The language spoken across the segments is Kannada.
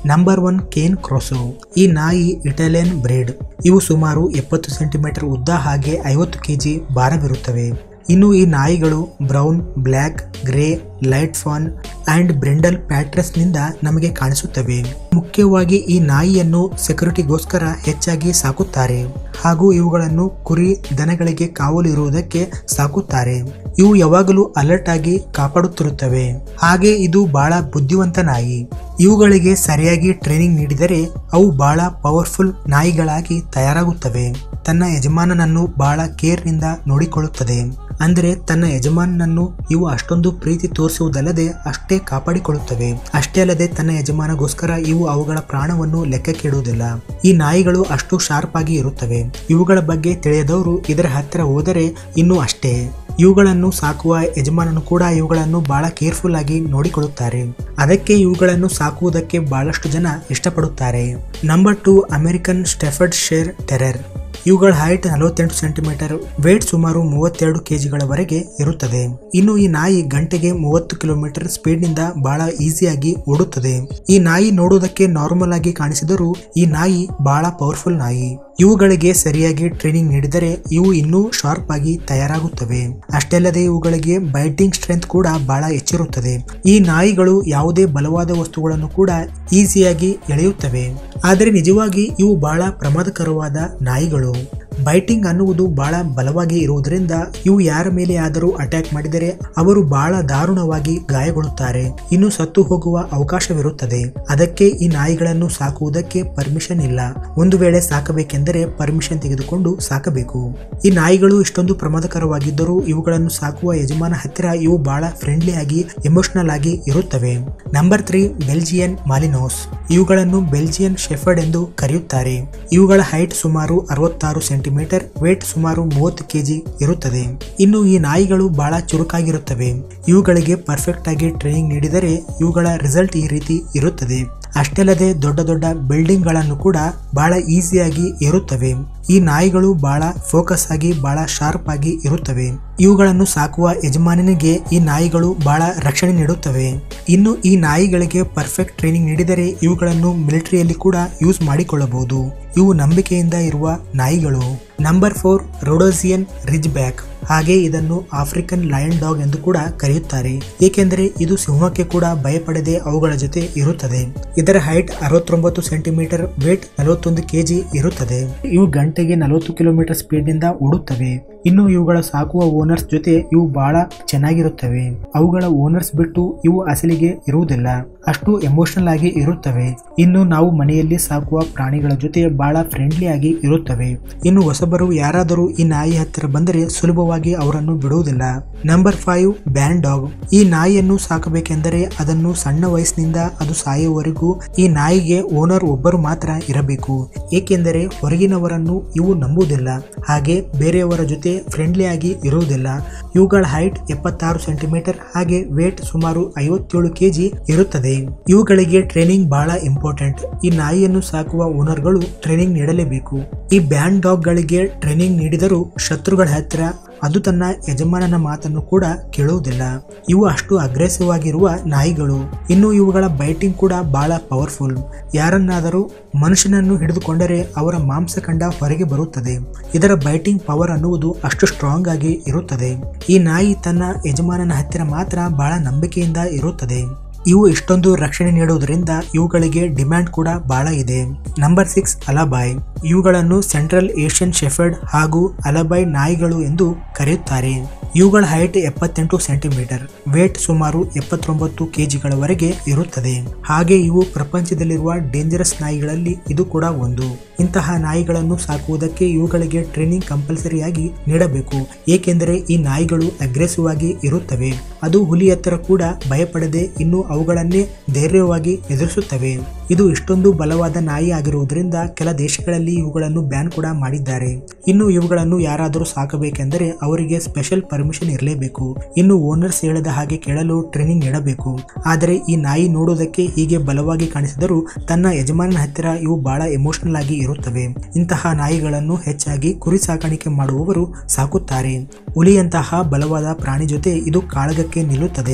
ನಂಬರ್ ಒನ್ ಕೇನ್ ಕ್ರೋಸೋ ಈ ನಾಯಿ ಇಟಾಲಿಯನ್ ಬ್ರೀಡ್ ಇವು ಸುಮಾರು ಎಪ್ಪತ್ತು ಸೆಂಟಿಮೀಟರ್ ಉದ್ದ ಹಾಗೆ ಐವತ್ತು ಕೆಜಿ ಭಾರವಿರುತ್ತವೆ ಇನ್ನು ಈ ನಾಯಿಗಳು brown black grey light fawn and brindle patterns ನಿಂದ ನಮಗೆ ಕಾಣಿಸುತ್ತವೆ ಮುಖ್ಯವಾಗಿ ಈ ನಾಯಿಯನ್ನು ಸೆಕ್ಯೂರಿಟಿಗೋಸ್ಕರ ಹೆಚ್ಚಾಗಿ ಸಾಕುತ್ತಾರೆ ಹಾಗೂ ಇವುಗಳನ್ನು ಕುರಿ ದನಗಳಿಗೆ ಕಾವಲು ಇರುವುದಕ್ಕೆ ಸಾಕುತ್ತಾರೆ ಇವು ಯಾವಾಗಲೂ ಅಲರ್ಟ್ ಆಗಿ ಕಾಪಾಡುತ್ತಿರುತ್ತವೆ ಹಾಗೆ ಇದು ಬಹಳ ಬುದ್ಧಿವಂತ ನಾಯಿ ಇವುಗಳಿಗೆ ಸರಿಯಾಗಿ ಟ್ರೈನಿಂಗ್ ನೀಡಿದರೆ ಅವು ಬಹಳ ಪವರ್ಫುಲ್ ನಾಯಿಗಳಾಗಿ ತಯಾರಾಗುತ್ತವೆ ತನ್ನ ಯಜಮಾನನನ್ನು ಬಹಳ ಕೇರ್ನಿಂದ ನೋಡಿಕೊಳ್ಳುತ್ತದೆ ಅಂದರೆ ತನ್ನ ಯಜಮಾನನನ್ನು ಇವು ಅಷ್ಟೊಂದು ಪ್ರೀತಿ ತೋರಿಸುವುದಲ್ಲದೆ ಅಷ್ಟೇ ಕಾಪಾಡಿಕೊಳ್ಳುತ್ತವೆ ಅಷ್ಟೇ ಅಲ್ಲದೆ ತನ್ನ ಯಜಮಾನಗೋಸ್ಕರ ಇವು ಅವುಗಳ ಪ್ರಾಣವನ್ನು ಲೆಕ್ಕಕ್ಕಿಡುವುದಿಲ್ಲ ಈ ನಾಯಿಗಳು ಅಷ್ಟು ಶಾರ್ಪ್ ಆಗಿ ಇರುತ್ತವೆ ಇವುಗಳ ಬಗ್ಗೆ ತಿಳಿಯದವರು ಇದರ ಹತ್ತಿರ ಹೋದರೆ ಇನ್ನೂ ಅಷ್ಟೇ ಇವುಗಳನ್ನು ಸಾಕುವ ಯಜಮಾನನು ಕೂಡ ಇವುಗಳನ್ನು ಬಹಳ ಕೇರ್ಫುಲ್ ಆಗಿ ನೋಡಿಕೊಳ್ಳುತ್ತಾರೆ ಅದಕ್ಕೆ ಇವುಗಳನ್ನು ಸಾಕುವುದಕ್ಕೆ ಬಹಳಷ್ಟು ಜನ ಇಷ್ಟಪಡುತ್ತಾರೆ number two American Staffordshire terrier ಇವುಗಳ ಹೈಟ್ ನಲವತ್ತೆಂಟು ಸೆಂಟಿಮೀಟರ್ ವೇಟ್ ಸುಮಾರು ಮೂವತ್ತೆರಡು ಕೆಜಿಗಳವರೆಗೆ ಇರುತ್ತದೆ ಇನ್ನು ಈ ನಾಯಿ ಗಂಟೆಗೆ ಮೂವತ್ತು ಕಿಲೋಮೀಟರ್ ಸ್ಪೀಡ್ ನಿಂದ ಬಹಳ ಈಸಿಯಾಗಿ ಓಡುತ್ತದೆ ಈ ನಾಯಿ ನೋಡುವುದಕ್ಕೆ ನಾರ್ಮಲ್ ಆಗಿ ಕಾಣಿಸಿದರೂ ಈ ನಾಯಿ ಬಹಳ ಪವರ್ಫುಲ್ ನಾಯಿ ಇವುಗಳಿಗೆ ಸರಿಯಾಗಿ ಟ್ರೈನಿಂಗ್ ನೀಡಿದರೆ ಇವು ಇನ್ನೂ ಶಾರ್ಪ್ ಆಗಿ ತಯಾರಾಗುತ್ತವೆ ಅಷ್ಟೇ ಅಲ್ಲದೆ ಇವುಗಳಿಗೆ ಬೈಟಿಂಗ್ ಸ್ಟ್ರೆಂತ್ ಕೂಡ ಬಹಳ ಹೆಚ್ಚಿರುತ್ತದೆ ಈ ನಾಯಿಗಳು ಯಾವುದೇ ಬಲವಾದ ವಸ್ತುಗಳನ್ನು ಕೂಡ ಈಸಿಯಾಗಿ ಎಳೆಯುತ್ತವೆ ಆದರೆ ನಿಜವಾಗಿ ಇವು ಬಹಳ ಪ್ರಮಾದಕರವಾದ ನಾಯಿಗಳು ಬೈಟಿಂಗ್ ಅನ್ನುವುದು ಬಹಳ ಬಲವಾಗಿ ಇರುವುದರಿಂದ ಇವು ಯಾರ ಮೇಲೆ ಆದರೂ ಅಟ್ಯಾಕ್ ಮಾಡಿದರೆ ಅವರು ಬಹಳ ದಾರುಣವಾಗಿ ಗಾಯಗೊಳ್ಳುತ್ತಾರೆ ಇನ್ನು ಸತ್ತು ಹೋಗುವ ಅವಕಾಶವಿರುತ್ತದೆ ಅದಕ್ಕೆ ಈ ನಾಯಿಗಳನ್ನು ಸಾಕುವುದಕ್ಕೆ ಪರ್ಮಿಷನ್ ಇಲ್ಲ ಒಂದು ವೇಳೆ ಸಾಕಬೇಕೆಂದರೆ ಪರ್ಮಿಷನ್ ತೆಗೆದುಕೊಂಡು ಸಾಕಬೇಕು ಈ ನಾಯಿಗಳು ಇಷ್ಟೊಂದು ಪ್ರಮಾದಕರವಾಗಿದ್ದರೂ ಇವುಗಳನ್ನು ಸಾಕುವ ಯಜಮಾನ ಹತ್ತಿರ ಇವು ಬಹಳ ಫ್ರೆಂಡ್ಲಿ ಆಗಿ ಎಮೋಷನಲ್ ಆಗಿ ಇರುತ್ತವೆ ನಂಬರ್ ತ್ರೀ ಬೆಲ್ಜಿಯನ್ ಮಾಲಿನೋಸ್ ಇವುಗಳನ್ನು ಬೆಲ್ಜಿಯನ್ ಶೆಫರ್ಡ್ ಎಂದು ಕರೆಯುತ್ತಾರೆ ಇವುಗಳ ಹೈಟ್ ಸುಮಾರು ಅರವತ್ತಾರು ಸೆಂಟಿಮೀಟರ್ ವೇಟ್ ಸುಮಾರು ಮೂವತ್ತು ಕೆಜಿ ಇರುತ್ತದೆ ಇನ್ನು ಈ ನಾಯಿಗಳು ಬಹಳ ಚುರುಕಾಗಿರುತ್ತವೆ ಇವುಗಳಿಗೆ ಪರ್ಫೆಕ್ಟ್ ಆಗಿ ಟ್ರೈನಿಂಗ್ ನೀಡಿದರೆ ಇವುಗಳ ರಿಸಲ್ಟ್ ಈ ರೀತಿ ಇರುತ್ತದೆ ಅಷ್ಟೇ ಅಲ್ಲದೆ ದೊಡ್ಡ ದೊಡ್ಡ ಬಿಲ್ಡಿಂಗ್ ಗಳನ್ನು ಕೂಡ ಬಹಳ ಈಸಿಯಾಗಿ ಏರುತ್ತವೆ ಈ ನಾಯಿಗಳು ಬಹಳ ಫೋಕಸ್ ಆಗಿ ಬಹಳ ಶಾರ್ಪ್ ಆಗಿ ಇರುತ್ತವೆ ಇವುಗಳನ್ನು ಸಾಕುವ ಯಜಮಾನನಿಗೆ ಈ ನಾಯಿಗಳು ಬಹಳ ರಕ್ಷಣೆ ನೀಡುತ್ತವೆ ಇನ್ನು ಈ ನಾಯಿಗಳಿಗೆ ಪರ್ಫೆಕ್ಟ್ ಟ್ರೈನಿಂಗ್ ನೀಡಿದರೆ ಇವುಗಳನ್ನು ಮಿಲಿಟರಿಯಲ್ಲಿ ಕೂಡ ಯೂಸ್ ಮಾಡಿಕೊಳ್ಳಬಹುದು ಇವು ನಂಬಿಕೆಯಿಂದ ಇರುವ ನಾಯಿಗಳು number four Rhodesian ridgeback ಹಾಗೆ ಇದನ್ನು ಆಫ್ರಿಕನ್ ಲಯನ್ ಡಾಗ್ ಎಂದು ಕೂಡ ಕರೆಯುತ್ತಾರೆ ಏಕೆಂದರೆ ಇದು ಸಿಂಹಕ್ಕೆ ಕೂಡ ಭಯಪಡದೆ ಅವುಗಳ ಜೊತೆ ಇರುತ್ತದೆ ಇದರ ಹೈಟ್ ಅರವತ್ತೊಂಬತ್ತು ಸೆಂಟಿಮೀಟರ್ ವೇಟ್ ನಲವತ್ತೊಂದು ಕೆಜಿ ಇರುತ್ತದೆ ಇವು ಗಂಟೆಗೆ ನಲವತ್ತು ಕಿಲೋಮೀಟರ್ ಸ್ಪೀಡ್ ನಿಂದ ಓಡುತ್ತವೆ ಇನ್ನು ಇವುಗಳ ಸಾಕುವ ಓನರ್ಸ್ ಜೊತೆ ಇವು ಬಹಳ ಚೆನ್ನಾಗಿರುತ್ತವೆ ಅವುಗಳ ಓನರ್ಸ್ ಬಿಟ್ಟು ಇವು ಅಸಲಿಗೆ ಇರುವುದಿಲ್ಲ ಅಷ್ಟು ಎಮೋಷನಲ್ ಆಗಿ ಇರುತ್ತವೆ ಇನ್ನು ನಾವು ಮನೆಯಲ್ಲಿ ಸಾಕುವ ಪ್ರಾಣಿಗಳ ಜೊತೆ ಬಹಳ ಫ್ರೆಂಡ್ಲಿ ಆಗಿ ಇರುತ್ತವೆ ಇನ್ನು ಹೊಸಬರು ಯಾರಾದರೂ ಈ ನಾಯಿ ಹತ್ತಿರ ಬಂದರೆ ಸುಲಭವಾಗಿ ಅವರನ್ನು ಬಿಡುವುದಿಲ್ಲ ನಂಬರ್ ಫೈವ್ ಬ್ಯಾನ್ ಡಾಗ್ ಈ ನಾಯಿಯನ್ನು ಸಾಕಬೇಕೆಂದರೆ ಅದನ್ನು ಸಣ್ಣ ವಯಸ್ಸಿನಿಂದ ಅದು ಸಾಯುವವರೆಗೂ ಈ ನಾಯಿಗೆ ಓನರ್ ಒಬ್ಬರು ಮಾತ್ರ ಇರಬೇಕು ಏಕೆಂದರೆ ಹೊರಗಿನವರನ್ನು ಇವು ನಂಬುವುದಿಲ್ಲ ಹಾಗೆ ಬೇರೆಯವರ ಜೊತೆ ಫ್ರೆಂಡ್ಲಿ ಆಗಿ ಇರುವುದಿಲ್ಲ ಇವುಗಳ ಹೈಟ್ ಎಪ್ಪತ್ತಾರು ಸೆಂಟಿಮೀಟರ್ ಹಾಗೆ ವೇಟ್ ಸುಮಾರು ಐವತ್ತೇಳು ಕೆಜಿ ಇರುತ್ತದೆ ಇವುಗಳಿಗೆ ಟ್ರೈನಿಂಗ್ ಬಹಳ ಇಂಪಾರ್ಟೆಂಟ್ ಈ ನಾಯಿಯನ್ನು ಸಾಕುವ ಓನರ್ಗಳು ಟ್ರೈನಿಂಗ್ ನೀಡಲೇಬೇಕು ಈ ಬ್ಯಾನ್ ಡಾಗ್ ಗಳಿಗೆ ಟ್ರೈನಿಂಗ್ ನೀಡಿದರೂ ಶತ್ರುಗಳ ಹತ್ತಿರ ಅದು ತನ್ನ ಯಜಮಾನನ ಮಾತನ್ನು ಕೂಡ ಕೇಳುವುದಿಲ್ಲ ಇವು ಅಷ್ಟು ಅಗ್ರೆಸಿವ್ ಆಗಿರುವ ನಾಯಿಗಳು ಇನ್ನು ಇವುಗಳ ಬೈಟಿಂಗ್ ಕೂಡ ಬಹಳ ಪವರ್ಫುಲ್ ಯಾರನ್ನಾದರೂ ಮನುಷ್ಯನನ್ನು ಹಿಡಿದುಕೊಂಡರೆ ಅವರ ಮಾಂಸಖಂಡ ಹೊರಗೆ ಬರುತ್ತದೆ ಇದರ ಬೈಟಿಂಗ್ ಪವರ್ ಅನ್ನುವುದು ಅಷ್ಟು ಸ್ಟ್ರಾಂಗ್ ಆಗಿ ಇರುತ್ತದೆ ಈ ನಾಯಿ ತನ್ನ ಯಜಮಾನನ ಹತ್ತಿರ ಮಾತ್ರ ಬಹಳ ನಂಬಿಕೆಯಿಂದ ಇರುತ್ತದೆ ಇವು ಇಷ್ಟೊಂದು ರಕ್ಷಣೆ ನೀಡುವುದರಿಂದ ಇವುಗಳಿಗೆ ಡಿಮ್ಯಾಂಡ್ ಕೂಡ ಬಹಳ ಇದೆ ನಂಬರ್ ಸಿಕ್ಸ್ ಅಲಬಾಯ್ ಇವುಗಳನ್ನು ಸೆಂಟ್ರಲ್ ಏಷ್ಯನ್ ಶೆಫರ್ಡ್ ಹಾಗೂ ಅಲಬಾಯ್ ನಾಯಿಗಳು ಎಂದು ಕರೆಯುತ್ತಾರೆ ಇವುಗಳ ಹೈಟ್ ಎಪ್ಪತ್ತೆಂಟು ಸೆಂಟಿಮೀಟರ್ ವೇಟ್ ಸುಮಾರು ಎಪ್ಪತ್ತೊಂಬತ್ತು ಕೆಜಿಗಳವರೆಗೆ ಇರುತ್ತದೆ ಹಾಗೆ ಇವು ಪ್ರಪಂಚದಲ್ಲಿರುವ ಡೇಂಜರಸ್ ನಾಯಿಗಳಲ್ಲಿ ಇದು ಕೂಡ ಒಂದು ಇಂತಹ ನಾಯಿಗಳನ್ನು ಸಾಕುವುದಕ್ಕೆ ಇವುಗಳಿಗೆ ಟ್ರೈನಿಂಗ್ ಕಂಪಲ್ಸರಿಯಾಗಿ ನೀಡಬೇಕು ಏಕೆಂದರೆ ಈ ನಾಯಿಗಳು ಅಗ್ರೆಸಿವ್ ಆಗಿ ಇರುತ್ತವೆ ಅದು ಹುಲಿ ಹತ್ತಿರ ಕೂಡ ಭಯಪಡದೆ ಇನ್ನು ಅವುಗಳನ್ನೇ ಧೈರ್ಯವಾಗಿ ಎದುರಿಸುತ್ತವೆ ಇದು ಇಷ್ಟೊಂದು ಬಲವಾದ ನಾಯಿ ಆಗಿರುವುದರಿಂದ ಕೆಲ ದೇಶಗಳಲ್ಲಿ ಇವುಗಳನ್ನು ಬ್ಯಾನ್ ಕೂಡ ಮಾಡಿದ್ದಾರೆ ಇನ್ನು ಇವುಗಳನ್ನು ಯಾರಾದರೂ ಸಾಕಬೇಕೆಂದರೆ ಅವರಿಗೆ ಸ್ಪೆಷಲ್ ಪರ್ಮಿಷನ್ ಇರಲೇಬೇಕು ಇನ್ನು ಓನರ್ಸ್ ಹೇಳಿದ ಹಾಗೆ ಕೇಳಲು ಟ್ರೈನಿಂಗ್ ನೀಡಬೇಕು ಆದರೆ ಈ ನಾಯಿ ನೋಡುವುದಕ್ಕೆ ಹೀಗೆ ಬಲವಾಗಿ ಕಾಣಿಸಿದರೂ ತನ್ನ ಯಜಮಾನನ ಹತ್ತಿರ ಇವು ಬಹಳ ಎಮೋಷನಲ್ ಆಗಿ ಇರುತ್ತವೆ ಇಂತಹ ನಾಯಿಗಳನ್ನು ಹೆಚ್ಚಾಗಿ ಕುರಿ ಸಾಕಾಣಿಕೆ ಮಾಡುವವರು ಸಾಕುತ್ತಾರೆ ಹುಲಿಯಂತಹ ಬಲವಾದ ಪ್ರಾಣಿ ಜೊತೆ ಇದು ಕಾಳಗಕ್ಕೆ ನಿಲ್ಲುತ್ತದೆ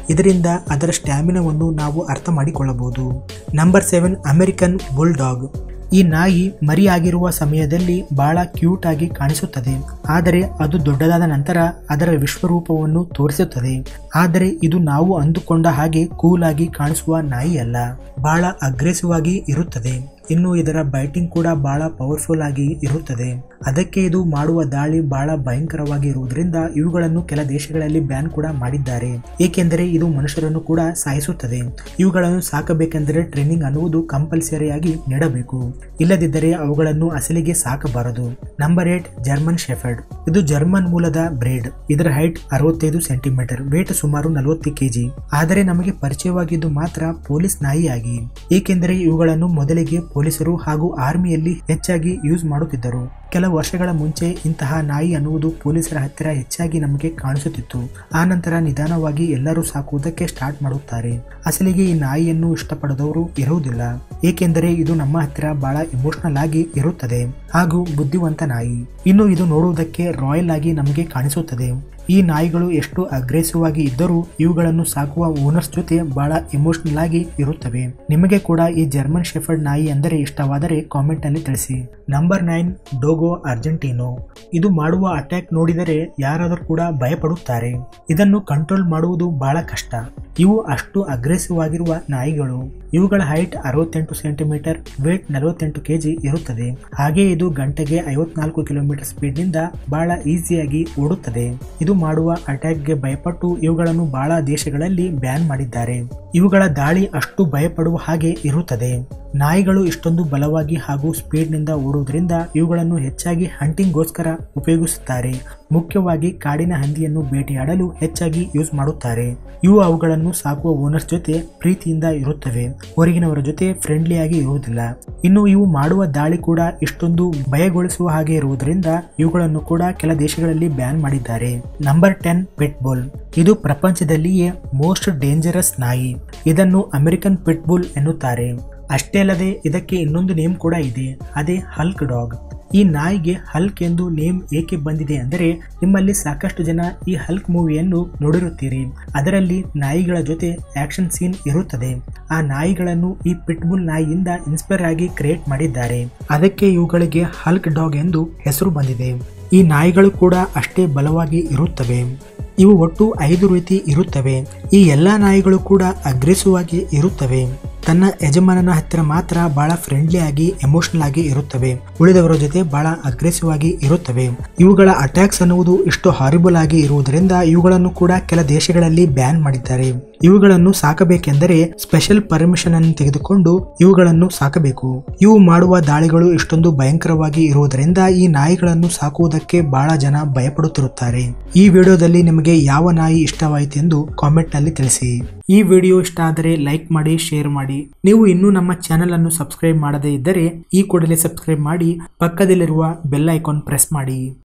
ಇದರಿಂದ ಅದರ ಸ್ಟ್ಯಾಮಿನಾವನ್ನು ನಾವು ಅರ್ಥ ಮಾಡಿಕೊಳ್ಳಬಹುದು number seven American bulldog ಈ ನಾಯಿ ಮರಿಯಾಗಿರುವ ಸಮಯದಲ್ಲಿ ಬಹಳ ಕ್ಯೂಟ್ ಆಗಿ ಕಾಣಿಸುತ್ತದೆ ಆದರೆ ಅದು ದೊಡ್ಡದಾದ ನಂತರ ಅದರ ವಿಶ್ವರೂಪವನ್ನು ತೋರಿಸುತ್ತದೆ ಆದರೆ ಇದು ನಾವು ಅಂದುಕೊಂಡ ಹಾಗೆ ಕೂಲ್ ಆಗಿ ಕಾಣಿಸುವ ನಾಯಿ ಅಲ್ಲ ಬಹಳ ಅಗ್ರೆಸಿವ್ ಆಗಿ ಇರುತ್ತದೆ ಇನ್ನು ಇದರ ಬೈಟಿಂಗ್ ಕೂಡ ಬಹಳ ಪವರ್ಫುಲ್ ಆಗಿ ಇರುತ್ತದೆ ಅದಕ್ಕೆ ಇದು ಮಾಡುವ ದಾಳಿ ಬಹಳ ಭಯಂಕರವಾಗಿ ಇರುವುದರಿಂದ ಇವುಗಳನ್ನು ಕೆಲ ದೇಶಗಳಲ್ಲಿ ಬ್ಯಾನ್ ಕೂಡ ಮಾಡಿದ್ದಾರೆ ಏಕೆಂದರೆ ಇದು ಮನುಷ್ಯರನ್ನು ಕೂಡ ಸಾಯಿಸುತ್ತದೆ ಇವುಗಳನ್ನು ಸಾಕಬೇಕೆಂದರೆ ಟ್ರೈನಿಂಗ್ ಅನ್ನುವುದು ಕಂಪಲ್ಸರಿಯಾಗಿ ನೀಡಬೇಕು ಇಲ್ಲದಿದ್ದರೆ ಅವುಗಳನ್ನು ಅಸಲಿಗೆ ಸಾಕಬಾರದು ನಂಬರ್ ಏಟ್ ಜರ್ಮನ್ ಶೆಫರ್ಡ್ ಇದು ಜರ್ಮನ್ ಮೂಲದ ಬ್ರೇಡ್ ಇದರ ಹೈಟ್ ಅರವತ್ತೈದು ಸೆಂಟಿಮೀಟರ್ ವೇಟ್ ಸುಮಾರು ನಲವತ್ತು ಕೆಜಿ ಆದರೆ ನಮಗೆ ಪರಿಚಯವಾಗಿದ್ದು ಮಾತ್ರ ಪೊಲೀಸ್ ನಾಯಿಯಾಗಿ ಏಕೆಂದರೆ ಇವುಗಳನ್ನು ಮೊದಲಿಗೆ ಪೊಲೀಸರು ಹಾಗೂ ಆರ್ಮಿಯಲ್ಲಿ ಹೆಚ್ಚಾಗಿ ಯೂಸ್ ಮಾಡುತ್ತಿದ್ದರು ಕೆಲ ವರ್ಷಗಳ ಮುಂಚೆ ಇಂತಹ ನಾಯಿ ಅನ್ನುವುದು ಪೊಲೀಸರ ಹತ್ತಿರ ಹೆಚ್ಚಾಗಿ ನಮಗೆ ಕಾಣಿಸುತ್ತಿತ್ತು ಆ ನಂತರ ನಿಧಾನವಾಗಿ ಎಲ್ಲರೂ ಸಾಕುವುದಕ್ಕೆ ಸ್ಟಾರ್ಟ್ ಮಾಡುತ್ತಾರೆ ಅಸಲಿಗೆ ಈ ನಾಯಿಯನ್ನು ಇಷ್ಟಪಡದವರು ಇರುವುದಿಲ್ಲ ಏಕೆಂದರೆ ಇದು ನಮ್ಮ ಹತ್ತಿರ ಬಹಳ ಇಮೋಷನಲ್ ಆಗಿ ಇರುತ್ತದೆ ಹಾಗೂ ಬುದ್ಧಿವಂತ ನಾಯಿ ಇನ್ನು ಇದು ನೋಡುವುದಕ್ಕೆ ರಾಯಲ್ ಆಗಿ ನಮಗೆ ಕಾಣಿಸುತ್ತದೆ ಈ ನಾಯಿಗಳು ಎಷ್ಟು ಅಗ್ರೆಸಿವ್ ಆಗಿ ಇದ್ದರೂ ಇವುಗಳನ್ನು ಸಾಕುವ ಓನರ್ಸ್ ಜೊತೆ ಬಹಳ ಇಮೋಷನಲ್ ಆಗಿ ಇರುತ್ತವೆ ನಿಮಗೆ ಕೂಡ ಈ ಜರ್ಮನ್ ಶೆಫರ್ಡ್ ನಾಯಿ ಅಂದರೆ ಇಷ್ಟವಾದರೆ ಕಾಮೆಂಟ್ ನಲ್ಲಿ ತಿಳಿಸಿ ನಂಬರ್ ನೈನ್ ಡೋಗೋ ಅರ್ಜೆಂಟಿನೋ ಇದು ಮಾಡುವ ಅಟ್ಯಾಕ್ ನೋಡಿದರೆ ಯಾರಾದರೂ ಕೂಡ ಭಯಪಡುತ್ತಾರೆ ಇದನ್ನು ಕಂಟ್ರೋಲ್ ಮಾಡುವುದು ಬಹಳ ಕಷ್ಟ ಇವು ಅಷ್ಟು ಅಗ್ರೆಸಿವ್ ಆಗಿರುವ ನಾಯಿಗಳು ಇವುಗಳ ಹೈಟ್ ಅರವತ್ತೆಂಟು ಸೆಂಟಿಮೀಟರ್ ವೇಟ್ ನಲವತ್ತೆಂಟು ಕೆಜಿ ಇರುತ್ತದೆ ಹಾಗೆ ಇದು ಗಂಟೆಗೆ ಐವತ್ನಾಲ್ಕು ಕಿಲೋಮೀಟರ್ ಸ್ಪೀಡ್ ನಿಂದ ಬಹಳ ಈಸಿಯಾಗಿ ಓಡುತ್ತದೆ ಇದು ಮಾಡುವ ಅಟ್ಯಾಕ್ಗೆ ಭಯಪಟ್ಟು ಇವುಗಳನ್ನು ಬಹಳ ದೇಶಗಳಲ್ಲಿ ಬ್ಯಾನ್ ಮಾಡಿದ್ದಾರೆ ಇವುಗಳ ದಾಳಿ ಅಷ್ಟು ಭಯಪಡುವ ಹಾಗೆ ಇರುತ್ತದೆ ನಾಯಿಗಳು ಇಷ್ಟೊಂದು ಬಲವಾಗಿ ಹಾಗೂ ಸ್ಪೀಡ್ನಿಂದ ಓಡುವುದರಿಂದ ಇವುಗಳನ್ನು ಹೆಚ್ಚಾಗಿ ಹಂಟಿಂಗ್ಗೋಸ್ಕರ ಉಪಯೋಗಿಸುತ್ತಾರೆ ಮುಖ್ಯವಾಗಿ ಕಾಡಿನ ಹಂದಿಯನ್ನು ಬೇಟೆಯಾಡಲು ಹೆಚ್ಚಾಗಿ ಯೂಸ್ ಮಾಡುತ್ತಾರೆ ಇವು ಅವುಗಳನ್ನು ಸಾಕುವ ಓನರ್ಸ್ ಜೊತೆ ಪ್ರೀತಿಯಿಂದ ಇರುತ್ತವೆ ಹೊರಗಿನವರ ಜೊತೆ ಫ್ರೆಂಡ್ಲಿಯಾಗಿ ಇರುವುದಿಲ್ಲ ಇನ್ನು ಇವು ಮಾಡುವ ದಾಳಿ ಕೂಡ ಇಷ್ಟೊಂದು ಭಯಗೊಳಿಸುವ ಹಾಗೆ ಇರುವುದರಿಂದ ಇವುಗಳನ್ನು ಕೂಡ ಕೆಲ ದೇಶಗಳಲ್ಲಿ ಬ್ಯಾನ್ ಮಾಡಿದ್ದಾರೆ ನಂಬರ್ ಟೆನ್ ಪೆಟ್ಬುಲ್ ಇದು ಪ್ರಪಂಚದಲ್ಲಿಯೇ ಮೋಸ್ಟ್ ಡೇಂಜರಸ್ ನಾಯಿ ಇದನ್ನು ಅಮೆರಿಕನ್ ಪಿಟ್ಬುಲ್ ಎನ್ನುತ್ತಾರೆ ಅಷ್ಟೇ ಅಲ್ಲದೆ ಇದಕ್ಕೆ ಇನ್ನೊಂದು ನೇಮ್ ಕೂಡ ಇದೆ ಅದೇ ಹಲ್ಕ್ ಡಾಗ್ ಈ ನಾಯಿಗೆ ಹಲ್ಕ್ ಎಂದು ನೇಮ್ ಏಕೆ ಬಂದಿದೆ ಅಂದರೆ ನಿಮ್ಮಲ್ಲಿ ಸಾಕಷ್ಟು ಜನ ಈ ಹಲ್ಕ್ ಮೂವಿಯನ್ನು ನೋಡಿರುತ್ತೀರಿ ಅದರಲ್ಲಿ ನಾಯಿಗಳ ಜೊತೆ ಆಕ್ಷನ್ ಸೀನ್ ಇರುತ್ತದೆ ಆ ನಾಯಿಗಳನ್ನು ಈ ಪಿಟ್ಬುಲ್ ನಾಯಿಯಿಂದ ಇನ್ಸ್ಪೈರ್ ಆಗಿ ಕ್ರಿಯೇಟ್ ಮಾಡಿದ್ದಾರೆ ಅದಕ್ಕೆ ಇವುಗಳಿಗೆ ಹಲ್ಕ್ ಡಾಗ್ ಎಂದು ಹೆಸರು ಬಂದಿದೆ ಈ ನಾಯಿಗಳು ಕೂಡ ಅಷ್ಟೇ ಬಲವಾಗಿ ಇರುತ್ತವೆ ಇವು ಒಟ್ಟು ಐದು ರೀತಿ ಇರುತ್ತವೆ ಈ ಎಲ್ಲಾ ನಾಯಿಗಳು ಕೂಡ ಅಗ್ರೆಸಿವ್ ಆಗಿ ಇರುತ್ತವೆ ತನ್ನ ಯಜಮಾನನ ಹತ್ತಿರ ಮಾತ್ರ ಬಹಳ ಫ್ರೆಂಡ್ಲಿ ಆಗಿ ಎಮೋಷನಲ್ ಆಗಿ ಇರುತ್ತವೆ ಉಳಿದವರ ಜೊತೆ ಬಹಳ ಅಗ್ರೆಸಿವ್ ಆಗಿ ಇರುತ್ತವೆ ಇವುಗಳ ಅಟ್ಯಾಕ್ಸ್ ಅನ್ನುವುದು ಇಷ್ಟು ಹಾರಿಬಲ್ ಆಗಿ ಇರುವುದರಿಂದ ಇವುಗಳನ್ನು ಕೂಡ ಕೆಲ ದೇಶಗಳಲ್ಲಿ ಬ್ಯಾನ್ ಮಾಡಿದ್ದಾರೆ ಇವುಗಳನ್ನು ಸಾಕಬೇಕೆಂದರೆ ಸ್ಪೆಷಲ್ ಪರ್ಮಿಷನ್ ಅನ್ನು ತೆಗೆದುಕೊಂಡು ಇವುಗಳನ್ನು ಸಾಕಬೇಕು ಇವು ಮಾಡುವ ದಾಳಿಗಳು ಇಷ್ಟೊಂದು ಭಯಂಕರವಾಗಿ ಇರುವುದರಿಂದ ಈ ನಾಯಿಗಳನ್ನು ಸಾಕುವುದಕ್ಕೆ ಬಹಳ ಜನ ಭಯಪಡುತ್ತಿರುತ್ತಾರೆ ಈ ವಿಡಿಯೋದಲ್ಲಿ ನಿಮಗೆ ಯಾವ ನಾಯಿ ಇಷ್ಟವಾಯಿತು ಎಂದು ಕಾಮೆಂಟ್ ನಲ್ಲಿ ತಿಳಿಸಿ ಈ ವಿಡಿಯೋ ಇಷ್ಟ ಆದರೆ ಲೈಕ್ ಮಾಡಿ ಶೇರ್ ಮಾಡಿ ನೀವು ಇನ್ನೂ ನಮ್ಮ ಚಾನೆಲ್ ಅನ್ನು ಸಬ್ಸ್ಕ್ರೈಬ್ ಮಾಡದೇ ಇದ್ದರೆ ಈ ಕೂಡಲೇ ಸಬ್ಸ್ಕ್ರೈಬ್ ಮಾಡಿ ಪಕ್ಕದಲ್ಲಿರುವ ಬೆಲ್ ಐಕಾನ್ ಪ್ರೆಸ್ ಮಾಡಿ